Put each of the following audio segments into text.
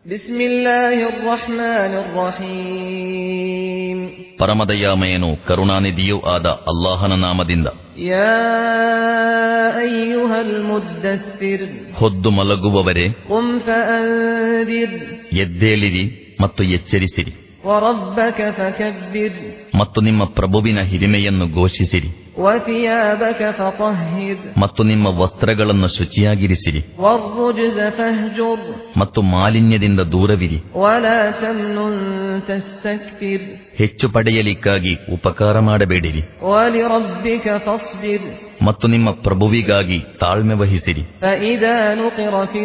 بسم الله الرحمن الرحيم ಪರಮದಯಾಮಯನು ಕರುಣಾನಿಧಿಯೂ ಆದ ಅಲ್ಲಾಹನ ನಾಮದಿಂದ يا أيها المدثر ಹೊದ್ದು ಮಲಗುವವರೇ قم فأنذر ಎದ್ದೇಳಿರಿ ಮತ್ತು ಎಚ್ಚರಿಸಿರಿ وربك فكبر ಮತ್ತು ನಿಮ್ಮ ಪ್ರಭುವಿನ ಹಿರಿಮೆಯನ್ನು ಘೋಷಿಸಿರಿ وثيابك فطهر ಮತ್ತು ನಿಮ್ಮ ವಸ್ತ್ರಗಳನ್ನು ಶುಚಿಯಾಗಿರಿಸಿರಿ والرجز فاهجر ಮತ್ತು ಮಾಲಿನ್ಯದಿಂದ ದೂರವಿರಿ ولا تمنن تستكثر ಹೆಚ್ಚು ಪಡೆಯಲಿಕ್ಕಾಗಿ ಉಪಕಾರ ಮಾಡಬೇಡಿರಿ ولربك فاصبر ಮತ್ತು ನಿಮ್ಮ ಪ್ರಭುವಿಗಾಗಿ ತಾಳ್ಮೆ ವಹಿಸಿರಿ فإذا نقر في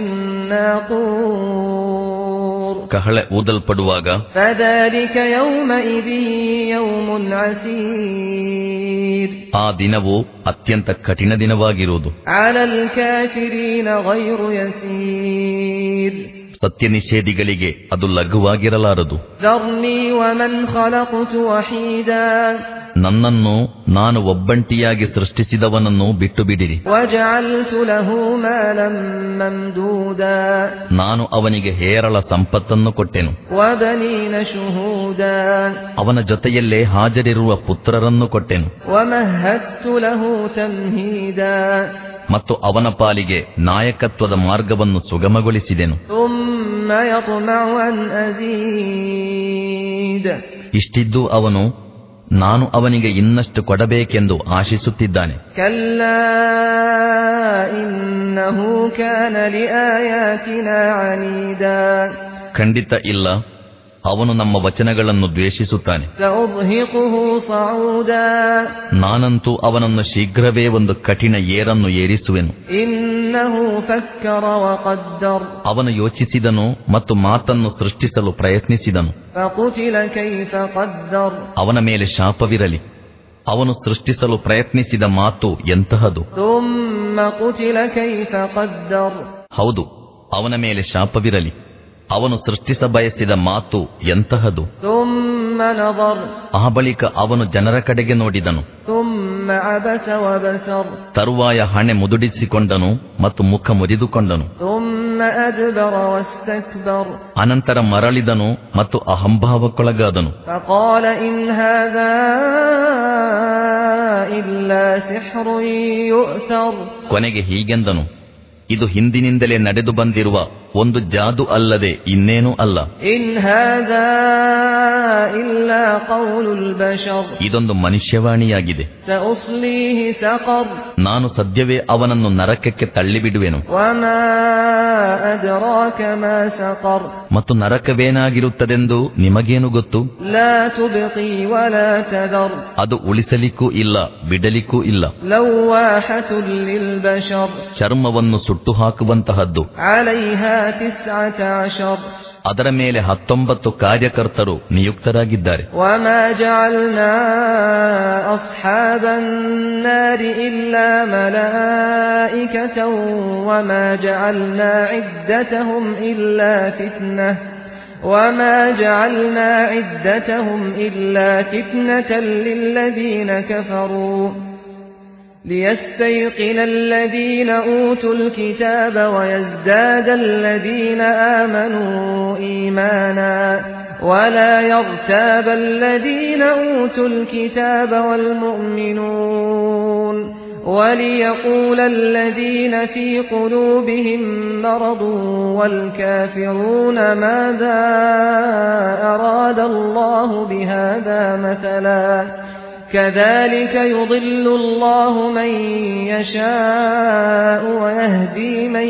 الناقور ಕಹಳೆ ಊದಲ್ಪಡುವಾಗ فذلك يومئذ يوم عسير ಆ ದಿನವು ಅತ್ಯಂತ ಕಠಿಣ ದಿನವಾಗಿರುವುದು على الكافرين غير يسير ಸತ್ಯ ನಿಷೇಧಿಗಳಿಗೆ ಅದು ಲಘುವಾಗಿರಲಾರದು ذرني ومن خلقت وحيدا ನನ್ನನ್ನು ನಾನು ಒಬ್ಬಂಟಿಯಾಗಿ ಸೃಷ್ಟಿಸಿದವನನ್ನು ಬಿಟ್ಟು ಬಿಡಿರಿ وجعلت له مالا ممدودا ನಾನು ಅವನಿಗೆ ಹೇರಳ ಸಂಪತ್ತನ್ನು ಕೊಟ್ಟೆನು وبنين شهودا ಅವನ ಜೊತೆಯಲ್ಲೇ ಹಾಜರಿರುವ ಪುತ್ರರನ್ನು ಕೊಟ್ಟೆನು ومهدت له تمهيدا ಮತ್ತು ಅವನ ಪಾಲಿಗೆ ನಾಯಕತ್ವದ ಮಾರ್ಗವನ್ನು ಸುಗಮಗೊಳಿಸಿದೆನು ثم يطمع أن أزيد ಇಷ್ಟಿದ್ದು ಅವನು ನಾನು ಅವನಿಗೆ ಇನ್ನಷ್ಟು ಕೊಡಬೇಕೆಂದು ಆಶಿಸುತ್ತಿದ್ದಾನೆ كلا إنه كان لآياتنا عنيدا ಖಂಡಿತ ಇಲ್ಲ ಅವನು ನಮ್ಮ ವಚನಗಳನ್ನು ದ್ವೇಷಿಸುತ್ತಾನೆ سأرهقه صعودا ನಾನಂತೂ ಅವನನ್ನು ಶೀಘ್ರವೇ ಒಂದು ಕಠಿಣ ಏರನ್ನು ಏರಿಸುವೆನು إنه فكر وقدر ಅವನು ಯೋಚಿಸಿದನು ಮತ್ತು ಮಾತನ್ನು ಸೃಷ್ಟಿಸಲು ಪ್ರಯತ್ನಿಸಿದನು فقتل كيف قدر ಅವನ ಮೇಲೆ ಶಾಪವಿರಲಿ ಅವನು ಸೃಷ್ಟಿಸಲು ಪ್ರಯತ್ನಿಸಿದ ಮಾತು ಎಂತಹದು ثم قتل كيف قدر ಹೌದು ಅವನ ಮೇಲೆ ಶಾಪವಿರಲಿ ಅವನು ಸೃಷ್ಟಿಸ ಬಯಸಿದ ಮಾತು ಎಂತಹದು ثم نظر ಆ ಬಳಿಕ ಅವನು ಜನರ ಕಡೆಗೆ ನೋಡಿದನು ثم عبس وبسر ತರುವಾಯ ಹಣೆ ಮುದುಡಿಸಿಕೊಂಡನು ಮತ್ತು ಮುಖ ಮುರಿದುಕೊಂಡನು ثم أدبر واستكبر ಅನಂತರ ಮರಳಿದನು ಮತ್ತು ಅಹಂಭಾವಕ್ಕೊಳಗಾದನು فقال إن هذا إلا سحر يؤثر ಕೊನೆಗೆ ಹೀಗೆಂದನು ಇದು ಹಿಂದಿನಿಂದಲೇ ನಡೆದು ಬಂದಿರುವ ಒಂದು ಜಾದು ಅಲ್ಲದೆ ಇನ್ನೇನೂ ಅಲ್ಲ إن هذا إلا قول البشر ಇದೊಂದು ಮನುಷ್ಯವಾಣಿಯಾಗಿದೆ سأصليه سقر ನಾನು ಸದ್ಯವೇ ಅವನನ್ನು ನರಕಕ್ಕೆ ತಳ್ಳಿಬಿಡುವೆನು وما أدراك ما سقر ಮತ್ತು ನರಕವೇನಾಗಿರುತ್ತದೆಂದು ನಿಮಗೇನು ಗೊತ್ತು لا تبقي ولا تذر ಅದು ಉಳಿಸಲಿಕ್ಕೂ ಇಲ್ಲ ಬಿಡಲಿಕ್ಕೂ ಇಲ್ಲ لواحة للبشر ಚರ್ಮವನ್ನು ಸುಟ್ಟು ಹಾಕುವಂತಹದ್ದು عليها تسعة عشر ಅದರ ಮೇಲೆ ಹತ್ತೊಂಬತ್ತು ಕಾರ್ಯಕರ್ತರು ನಿಯುಕ್ತರಾಗಿದ್ದಾರೆ وما جعلنا أصحاب النار إلا ملائكة وما جعلنا عدتهم إلا فتنة وما جعلنا عدتهم إلا فتنة للذين كفروا ليستيقن الذين أوتوا الكتاب ويزداد الذين آمنوا إيمانا ولا يرتاب الذين أوتوا الكتاب والمؤمنون وليقول الذين في قلوبهم مرض والكافرون ماذا أراد الله بهذا مثلاً كذلك يضل الله من يشاء ويهدي من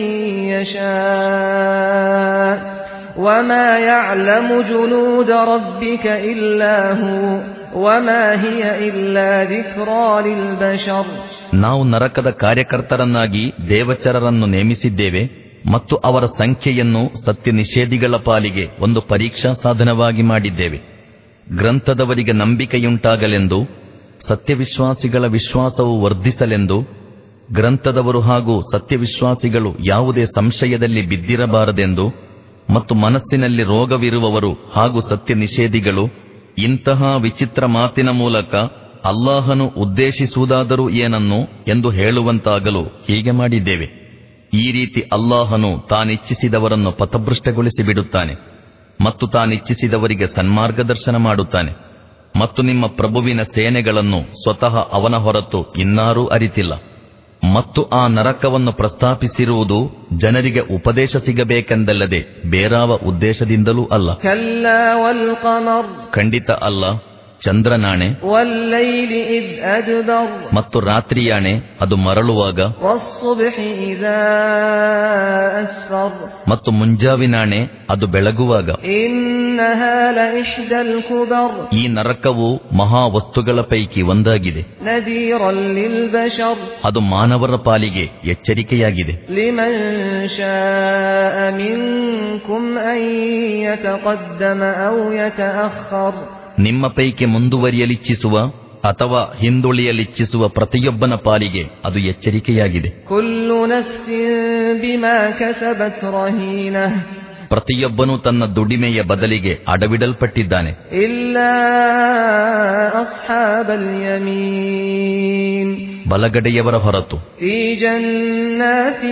يشاء وما يعلم جنود ربك إلا هو وما هي إلا ذكرى للبشر ನಾವು ನರಕದ ಕಾರ್ಯಕರ್ತರನ್ನಾಗಿ ದೇವಚರರನ್ನು ನೇಮಿಸಿದ್ದೇವೆ ಮತ್ತು ಅವರ ಸಂಖ್ಯೆಯನ್ನು ಸತ್ಯ ನಿಷೇಧಿಗಳ ಪಾಲಿಗೆ ಒಂದು ಪರೀಕ್ಷಾ ಸಾಧನವಾಗಿ ಮಾಡಿದ್ದೇವೆ ಗ್ರಂಥದವರಿಗೆ ನಂಬಿಕೆಯುಂಟಾಗಲೆಂದು ಸತ್ಯವಿಶ್ವಾಸಿಗಳ ವಿಶ್ವಾಸವು ವರ್ಧಿಸಲೆಂದು ಗ್ರಂಥದವರು ಹಾಗೂ ಸತ್ಯವಿಶ್ವಾಸಿಗಳು ಯಾವುದೇ ಸಂಶಯದಲ್ಲಿ ಬಿದ್ದಿರಬಾರದೆಂದು ಮತ್ತು ಮನಸ್ಸಿನಲ್ಲಿ ರೋಗವಿರುವವರು ಹಾಗೂ ಸತ್ಯ ನಿಷೇಧಿಗಳು ಇಂತಹ ವಿಚಿತ್ರ ಮಾತಿನ ಮೂಲಕ ಅಲ್ಲಾಹನು ಉದ್ದೇಶಿಸುವುದಾದರೂ ಏನನ್ನು ಎಂದು ಹೇಳುವಂತಾಗಲು ಹೀಗೆ ಮಾಡಿದ್ದೇವೆ ಈ ರೀತಿ ಅಲ್ಲಾಹನು ತಾನಿಚ್ಛಿಸಿದವರನ್ನು ಪಥಭೃಷ್ಟಗೊಳಿಸಿ ಬಿಡುತ್ತಾನೆ ಮತ್ತು ತಾನಿಚ್ಛಿಸಿದವರಿಗೆ ಸನ್ಮಾರ್ಗದರ್ಶನ ಮಾಡುತ್ತಾನೆ ಮತ್ತು ನಿಮ್ಮ ಪ್ರಭುವಿನ ಸೇನೆಗಳನ್ನು ಸ್ವತಃ ಅವನ ಹೊರತು ಇನ್ನಾರೂ ಅರಿತಿಲ್ಲ ಮತ್ತು ಆ ನರಕವನ್ನು ಪ್ರಸ್ತಾಪಿಸಿರುವುದು ಜನರಿಗೆ ಉಪದೇಶ ಸಿಗಬೇಕೆಂದಲ್ಲದೆ ಬೇರಾವ ಉದ್ದೇಶದಿಂದಲೂ ಅಲ್ಲ كلا والقمر ಖಂಡಿತ ಅಲ್ಲ ಚಂದ್ರನಾಣೆ والليل إذ أدبر ಮತ್ತು ರಾತ್ರಿಯಾಣೆ ಅದು ಮರಳುವಾಗ والصبح إذا أسفر ಮತ್ತು ಮುಂಜಾವಿನಾಣೆ ಅದು ಬೆಳಗುವಾಗ إنها لإحدى الكبر ಈ ನರಕವು ಮಹಾವಸ್ತುಗಳ ಪೈಕಿ ಒಂದಾಗಿದೆ نذيرا للبشر ಅದು ಮಾನವರ ಪಾಲಿಗೆ ಎಚ್ಚರಿಕೆಯಾಗಿದೆ لمن شاء منكم أن يتقدم أو يتأخر ನಿಮ್ಮ ಪೈಕಿ ಮುಂದುವರಿಯಲಿಚ್ಛಿಸುವ ಅಥವಾ ಹಿಂದುಳಿಯಲಿಚ್ಛಿಸುವ ಪ್ರತಿಯೊಬ್ಬನ ಪಾಲಿಗೆ ಅದು ಎಚ್ಚರಿಕೆಯಾಗಿದೆ كل نفس بما كسبت رهينة ಪ್ರತಿಯೊಬ್ಬನೂ ತನ್ನ ದುಡಿಮೆಯ ಬದಲಿಗೆ ಅಡವಿಡಲ್ಪಟ್ಟಿದ್ದಾನೆ إلا أصحاب اليمين ಬಲಗಡೆಯವರ ಹೊರತು في جنات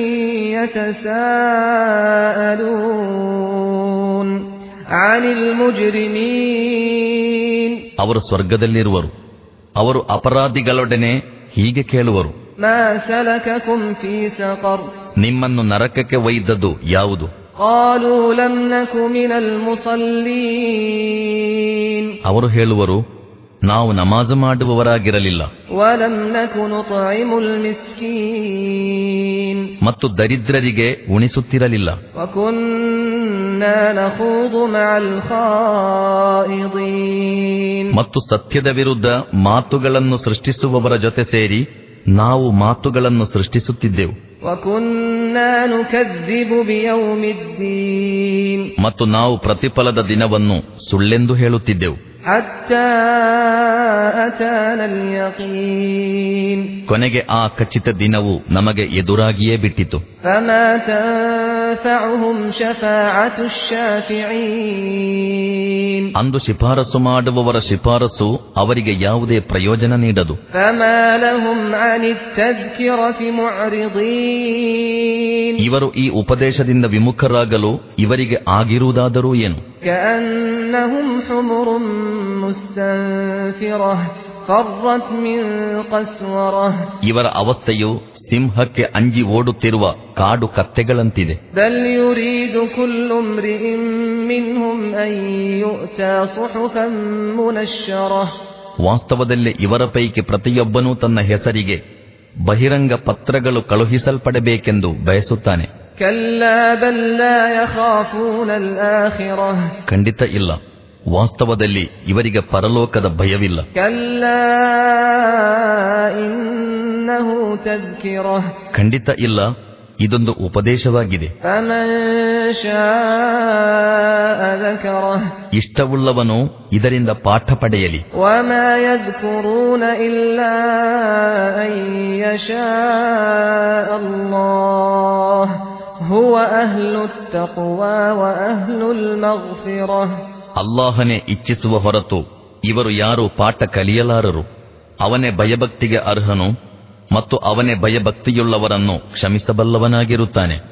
يتساءلون عن المجرمين ಅವರು ಸ್ವರ್ಗದಲ್ಲಿರುವರು ಅವರು ಅಪರಾಧಿಗಳೊಡನೆ ಹೀಗೆ ಕೇಳುವರು ما سلككم في سقر ನಿಮ್ಮನ್ನು ನರಕಕ್ಕೆ ಒಯ್ದದ್ದು ಯಾವುದು قالوا لم نك من المصلين ಅವರು ಹೇಳುವರು ನಾವು ನಮಾಜು ಮಾಡುವವರಾಗಿರಲಿಲ್ಲ ولم نك نطعم المسكين ಮತ್ತು ದರಿದ್ರರಿಗೆ ಉಣಿಸುತ್ತಿರಲಿಲ್ಲ وكنا نخوض مع الخائضين ಮತ್ತು ಸತ್ಯದ ವಿರುದ್ಧ ಮಾತುಗಳನ್ನು ಸೃಷ್ಟಿಸುವವರ ಜೊತೆ ಸೇರಿ ನಾವು ಮಾತುಗಳನ್ನು ಸೃಷ್ಟಿಸುತ್ತಿದ್ದೆವು وكنا نكذب بيوم الدين ಮತ್ತು ನಾವು ಪ್ರತಿಫಲದ ದಿನವನ್ನು ಸುಳ್ಳೆಂದು ಹೇಳುತ್ತಿದ್ದೆವು حتى أتانا اليقين ಕೊನೆಗೆ ಆ ಖಚಿತ ದಿನವು ನಮಗೆ ಎದುರಾಗಿಯೇ ಬಿಟ್ಟಿತು فما تنفعهم شفاعة الشافعين ಅಂದು ಶಿಫಾರಸು ಮಾಡುವವರ ಶಿಫಾರಸು ಅವರಿಗೆ ಯಾವುದೇ ಪ್ರಯೋಜನ ನೀಡದು فما لهم عن التذكرة معرضين ಇವರು ಈ ಉಪದೇಶದಿಂದ ವಿಮುಖರಾಗಲು ಇವರಿಗೆ ಆಗಿರುವುದಾದರೂ ಏನು كأنهم حمر مستنفرة فرت من قسورة ಇವರ ಅವಸ್ಥೆಯು ಸಿಂಹಕ್ಕೆ ಅಂಜಿ ಓಡುತ್ತಿರುವ ಕಾಡು ಕತ್ತೆಗಳಂತಿದೆ بل يريد كل امرئ منهم أن يؤتى صحفا منشرة ವಾಸ್ತವದಲ್ಲಿ ಇವರ ಪೈಕಿ ಪ್ರತಿಯೊಬ್ಬನೂ ತನ್ನ ಹೆಸರಿಗೆ ಬಹಿರಂಗ ಪತ್ರಗಳು ಕಳುಹಿಸಲ್ಪಡಬೇಕೆಂದು ಬಯಸುತ್ತಾನೆ كلا بل لا يخافون الآخرة ಖಂಡಿತ ಇಲ್ಲ ವಾಸ್ತವದಲ್ಲಿ ಇವರಿಗೆ ಪರಲೋಕದ ಭಯವಿಲ್ಲ كلا إنه تذكرة ಖಂಡಿತ ಇಲ್ಲ ಇದೊಂದು ಉಪದೇಶವಾಗಿದೆ فمن شاء ذكره ಇಷ್ಟವುಳ್ಳವನು ಇದರಿಂದ ಪಾಠ ಪಡೆಯಲಿ وما يذكرون إلا أن يشاء الله هو أهل التقوى وأهل المغفرة ಅಲ್ಲಾಹನೇ ಇಚ್ಛಿಸುವ ಹೊರತು ಇವರು ಯಾರು ಪಾಠ ಕಲಿಯಲಾರರು ಅವನೇ ಭಯಭಕ್ತಿಗೆ ಅರ್ಹನು ಮತ್ತು ಅವನೇ ಭಯಭಕ್ತಿಯುಳ್ಳವರನ್ನು ಕ್ಷಮಿಸಬಲ್ಲವನಾಗಿರುತ್ತಾನೆ